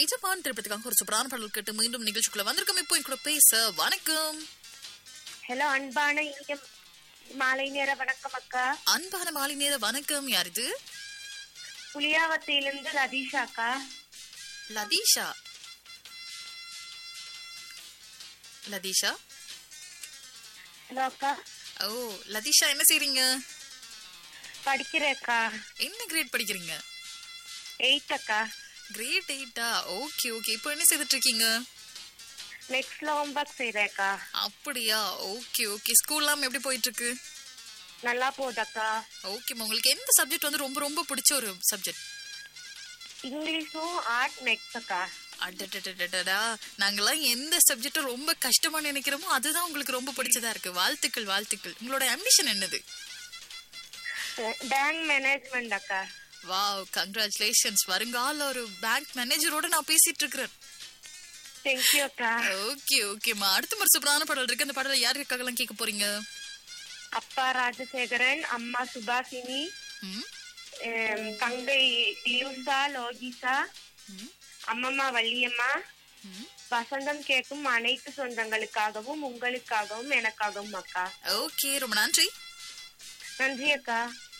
எஜமான் திரைப்படத்துக்காக ஒரு சூப்பரான பாடல் கேட்டு மீண்டும் நிகழ்ச்சிக்குள்ள வந்திருக்கோம் இப்போ என் கூட பேச வணக்கம் ஹலோ அன்பான இனிய மாலை நேர வணக்கம் அக்கா அன்பான மாலை நேர வணக்கம் யார் இது புளியாவத்திலிருந்து ரதீஷா அக்கா லதீஷா லதீஷா ஹலோ அக்கா ஓ லதீஷா என்ன செய்றீங்க படிக்கிறேன் அக்கா என்ன கிரேட் படிக்கிறீங்க எயித் அக்கா கிரேட் எயிட்டா ஓகே ஓகே இப்போ என்ன செய்துட்டு இருக்கீங்க நெக்ஸ்ட்ல ஹோம்ஒர்க் செய்றேன் அக்கா அப்படியா ஓகே ஓகே ஸ்கூல்லாம் எப்படி போயிட்டு இருக்கு நல்லா போகுது அக்கா ஓகேம்மா உங்களுக்கு எந்த சப்ஜெக்ட் வந்து ரொம்ப ரொம்ப பிடிச்ச ஒரு சப்ஜெக்ட் இங்கிலீஷும் ஆர்ட் மேக்ஸ் அக்கா அடடடடடா நாங்கெல்லாம் எந்த சப்ஜெக்ட் ரொம்ப கஷ்டமா நினைக்கிறோமோ அதுதான் உங்களுக்கு ரொம்ப பிடிச்சதா இருக்கு வாழ்த்துக்கள் வாழ்த்துக்கள் உங்களோட அம்பிஷன் என்னது பேங்க் மேனேஜ்மெண்ட் அக்கா வாவ் கங்க்ராச்சுலேஷன்ஸ் வருங்கால ஒரு பேங்க் மேனேஜரோட நான் பேசிட்டு இருக்கிறேன் தேங்க்யூ அக்கா ஓகே ஓகேம்மா அடுத்த மாதிரி சூப்பரான பாடல் இருக்கு அந்த பாடல யாருக்காகலாம் கேட்க போறீங்க அப்பா ராஜசேகரன் அம்மா சுபாசினி ம், எம், தங்கை இலுசா லோகிசா ம், அம்மம்மா வள்ளியம்மா ம். வசந்தம் கேட்கும் அனைத்து சொந்தங்களுக்காகவும் உங்களுக்காகவும் எனக்காகவும் அக்கா ஓகே ரொம்ப நன்றி நன்றி அக்கா